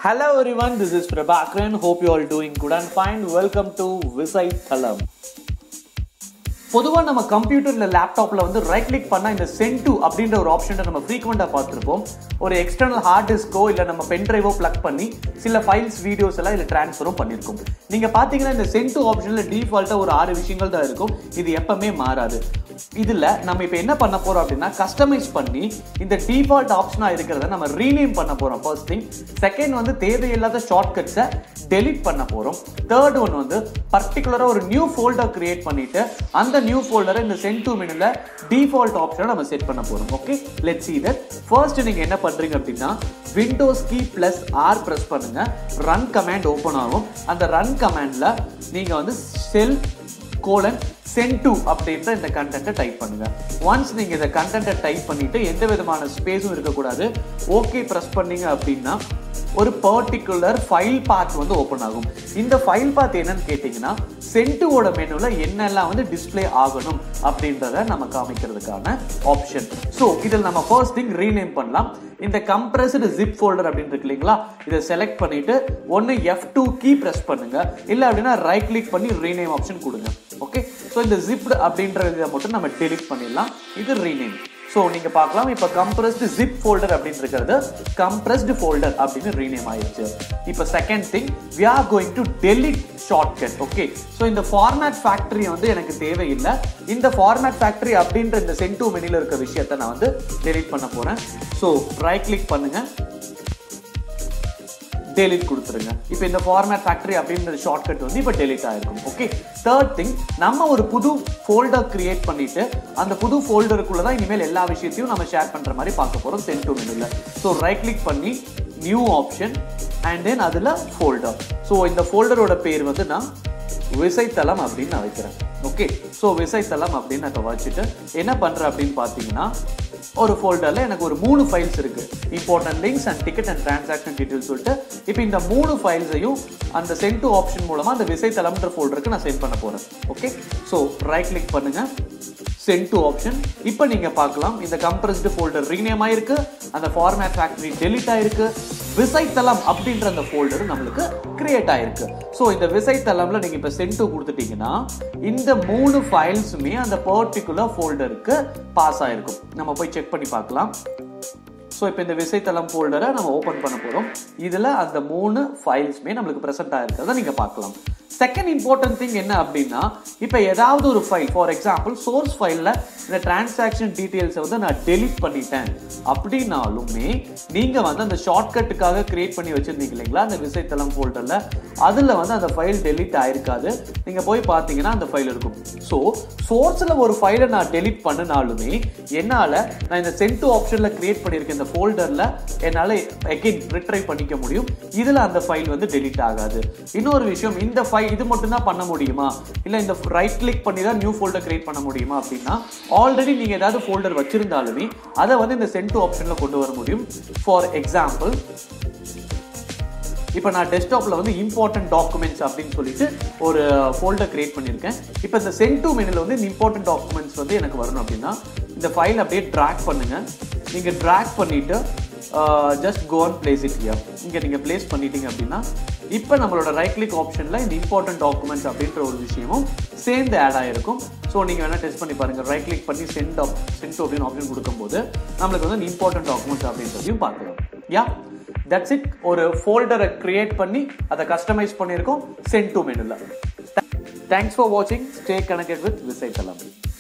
Hello everyone, this is Prabhakaran. Hope you all doing good and fine. Welcome to Visai Thalam. பொதுவாக நம்ம கம்ப்யூட்டர்ல லேப்டாப்ல வந்து right click பண்ணா இந்த சென்ட் டு அப்படின்ற ஒரு ஆப்ஷனை நம்ம ஃப்ரீக்வெண்டா பார்த்துருப்போம் ஒரு எக்ஸ்டர்னல் ஹார்ட் டிஸ்கோ இல்லை நம்ம பென் டிரைவோ பிளக் பண்ணி சில ஃபைல்ஸ் வீடியோஸ் எல்லாம் இதில் ட்ரான்ஸ்ஃபரும் பண்ணியிருக்கோம் நீங்க பாத்தீங்கன்னா இந்த சென்ட் டு ஆப்ஷன்ல டிஃபால்ட்டா ஒரு ஆறு விஷயங்கள் தான் இருக்கும் இது எப்பவுமே மாறாது இதுல நம்ம இப்போ என்ன பண்ண போறோம் அப்படின்னா கஸ்டமைஸ் பண்ணி இந்த டிஃபால்ட் ஆப்ஷனா இருக்கிறத நம்ம ரீநேம் பண்ண போறோம் ஃபர்ஸ்ட் திங் செகண்ட் வந்து தேவையில்லாத ஷார்ட்கட்ஸை டெலிட் பண்ண போறோம் தேர்ட் ஒன் வந்து பர்டிகுலரா ஒரு நியூ ஃபோல்டர் கிரியேட் பண்ணிட்டு அந்த நியூ ஃபோல்டரை இந்த சென்ட் டு மெனுல டிஃபால்ட் ஆப்ஷனை நம்ம செட் பண்ண போறோம் okay let's see that first நீங்க என்ன பண்றீங்க அப்படின்னா Windows key plus R press பண்ணுங்க ரன் கமாண்ட் ஓபன் ஆகும் அந்த ரன் கமாண்ட்ல நீங்க வந்து செல் கோலன் சென்ட் டு அப்படின்ற இந்த கண்டென்ட்டை டைப் பண்ணுங்க ஒன்ஸ் நீங்க இந்த கண்டென்ட்டை டைப் பண்ணிட்டு எந்த விதமான ஸ்பேஸும் இருக்கக்கூடாது ஓகே ப்ரெஸ் பண்ணீங்க அப்படின்னா ஒரு பர்டிகுலர் ஃபைல் பாத் வந்து ஓப்பன் ஆகும் இந்த ஃபைல் பாத் என்னன்னு கேட்டிங்கன்னா சென்ட்டுவோட மெனுல என்னெல்லாம் வந்து டிஸ்ப்ளே ஆகணும் அப்படின்றத நம்ம காமிக்கிறதுக்கான ஆப்ஷன் ஸோ இதில் நம்ம ஃபர்ஸ்ட் திங் ரீநேம் பண்ணலாம் இந்த கம்ப்ரஸ்டு ஜிப் ஃபோல்டர் அப்படின்னு இருக்கு இல்லைங்களா இதை செலக்ட் பண்ணிட்டு ஒன்று எஃப் டூ கீ ப்ரெஸ் பண்ணுங்க இல்லை அப்படின்னா ரைட் கிளிக் பண்ணி ரீநேம் ஆப்ஷன் கொடுங்க ஓகே ஸோ இந்த ஜிப்டு அப்படின்ற இதை மட்டும் நம்ம டெலிட் பண்ணிடலாம் இது ரீநேம் ஸோ நீங்க பார்க்கலாம் இப்போ கம்ப்ரஸ்டு ஜிப் ஃபோல்டர் அப்படின்னு இருக்கிறது கம்ப்ரஸ்டு ஃபோல்டர் அப்படின்னு ரீநேம் ஆயிடுச்சு இப்போ second thing we are going to delete shortcut okay so இந்த ஃபார்மேட் ஃபேக்டரி வந்து எனக்கு தேவையில்லை இந்த ஃபார்மேட் ஃபேக்டரி அப்படின்ற இந்த சென்டூ மெனில இருக்க விஷயத்தை நான் வந்து டெலிட் பண்ண போறேன் ஸோ ரைட் கிளிக் பண்ணுங்க டெலிட் கொடுத்துருங்க இப்போ இந்த ஃபார்மேட் ஃபேக்டரி அப்படின்ற ஷார்ட்கட் வந்து இப்போ டெலிட் ஆயிருக்கும் ஓகே தேர்ட் திங் நம்ம ஒரு புது ஃபோல்டர் கிரியேட் பண்ணிட்டு அந்த புது ஃபோல்டருக்குள்ள தான் இனிமேல் எல்லா விஷயத்தையும் நம்ம ஷேர் பண்ற மாதிரி பார்க்க போறோம் சென்ட் டு மெனுல ஸோ ரைட் கிளிக் பண்ணி நியூ ஆப்ஷன் அண்ட் தென் அதில் ஃபோல்டர் ஸோ இந்த ஃபோல்டரோட பேர் வந்து நான் விசைத்தளம் அப்படின்னு நான் வைக்கிறேன் ஓகே ஸோ விசைத்தளம் அப்படின்னு நான் இப்போ வச்சுட்டு என்ன பண்றேன் அப்படின்னு பார்த்தீங்கன்னா ஒரு ஃபோல்டரில் எனக்கு ஒரு மூணு ஃபைல்ஸ் இருக்கு important links and ticket and transaction detail சொல்லிட்டு இப்போ இந்த மூணு ஃபைல்ஸையும் அந்த சென்ட் டு ஆப்ஷன் மூலமா அந்த விசைத்தளம்ன்ற ஃபோல்டருக்கு நான் சென்ட் பண்ண போறேன் ஓகே ஸோ ரைட் கிளிக் பண்ணுங்க சென்ட் டு ஆப்ஷன் இப்போ நீங்க பார்க்கலாம் இந்த கம்ப்ரஸ்டு ஃபோல்டர் ரீநேம் ஆயிருக்கு அந்த ஃபார்மேட் ஃபேக்டரி டெலிட் ஆயிருக்கு விசைத்தளம் அப்படின்ற அந்த ஃபோல்டர் நம்மளுக்கு கிரியேட் ஆயிருக்கு ஸோ இந்த விசைத்தளம்ல நீங்க இப்போ சென்ட் டு கொடுத்துட்டீங்கன்னா இந்த மூணு ஃபைல்ஸுமே அந்த பர்டிகுலர் ஃபோல்டருக்கு பாஸ் ஆயிருக்கும் நம்ம போய் செக் பண்ணி பார்க்கலாம் ஸோ இப்போ இந்த விசைத்தளம் ஃபோல்டரை நம்ம ஓப்பன் பண்ண போகிறோம் இதில் அந்த மூணு ஃபைல்ஸுமே நம்மளுக்கு ப்ரெசென்ட் ஆயிருக்கிறத நீங்கள் பார்க்கலாம் செகண்ட் இம்பார்ட்டன்ட் திங் என்ன அப்படின்னா இப்போ ஏதாவது ஒரு ஃபைல் ஃபார் எக்ஸாம்பிள் சோர்ஸ் ஃபைலில் இந்த டிரான்சாக்ஷன் டீட்டெயில்ஸை வந்து நான் டெலிட் பண்ணிட்டேன் அப்படின்னாலுமே நீங்கள் வந்து அந்த ஷார்ட்கட்டுக்காக கிரியேட் பண்ணி வச்சிருந்தீங்க இல்லைங்களா அந்த விசைத்தளம் ஃபோல்டரில் அதில் வந்து அந்த ஃபைல் டெலிட் ஆயிருக்காது நீங்கள் போய் பார்த்தீங்கன்னா அந்த ஃபைல் இருக்கும் ஸோ சோர்ஸில் ஒரு ஃபைலை நான் டெலிட் பண்ணினாலுமே என்னால் நான் இந்த சென்ட் ஆப்ஷனில் கிரியேட் பண்ணியிருக்க இந்த ஃபோல்டரில் என்னால் எகைன் ரிட்ரை பண்ணிக்க முடியும் இதில் அந்த ஃபைல் வந்து டெலிட் ஆகாது இன்னொரு விஷயம் இந்த ஃபைல் இது மட்டும் தான் பண்ண முடியுமா இல்லை இந்த ரைட் கிளிக் பண்ணி தான் நியூ ஃபோல்டர் கிரியேட் பண்ண முடியுமா அப்படின்னா ஆல்ரெடி நீங்கள் ஏதாவது ஃபோல்டர் வச்சிருந்தாலுமே அதை வந்து இந்த சென்ட் ஆப்ஷனில் கொண்டு வர முடியும் ஃபார் எக்ஸாம்பிள் இப்போ நான் டெஸ்க்டாப்பில் வந்து இம்பார்ட்டன்ட் டாக்குமெண்ட்ஸ் அப்படின்னு சொல்லிட்டு ஒரு ஃபோல்டர் கிரியேட் பண்ணியிருக்கேன் இப்போ இந்த சென்ட் டு மெனுல வந்து இந்த இம்பார்ட்டன்ட் டாக்குமெண்ட்ஸ் வந்து எனக்கு வரணும் அப்படின்னா இந்த ஃபைல் அப்படியே ட்ராக் பண்ணுங்க நீங்கள் ட்ராக் பண்ணிட்டு just go and place it here இங்கே நீங்கள் பிளேஸ் பண்ணிட்டீங்க அப்படின்னா இப்போ நம்மளோட ரைட் கிளிக் ஆப்ஷனில் இந்த இம்பார்ட்டன்ட் டாக்குமெண்ட்ஸ் அப்படின்ற ஒரு விஷயமும் சேர்ந்து ஆட் ஆகிருக்கும் ஸோ நீங்கள் வேணால் டெஸ்ட் பண்ணி பாருங்கள் ரைட் கிளிக் பண்ணி சென்ட் ஆப் சென்ட் அப்படின்னு ஆப்ஷன் கொடுக்கும்போது நம்மளுக்கு வந்து இம்பார்ட்டன்ட் டாக்குமெண்ட்ஸ் அப்படின்றதையும் பார்க்கலாம் யா தட்ஸ் இட் ஒரு ஃபோல்டரை கிரியேட் பண்ணி அதை கஸ்டமைஸ் பண்ணியிருக்கோம் சென்ட் டு மெனுல தேங்க்ஸ் ஃபார் வாட்சிங் ஸ்டே கனெக்டட் வித் விசை தளம்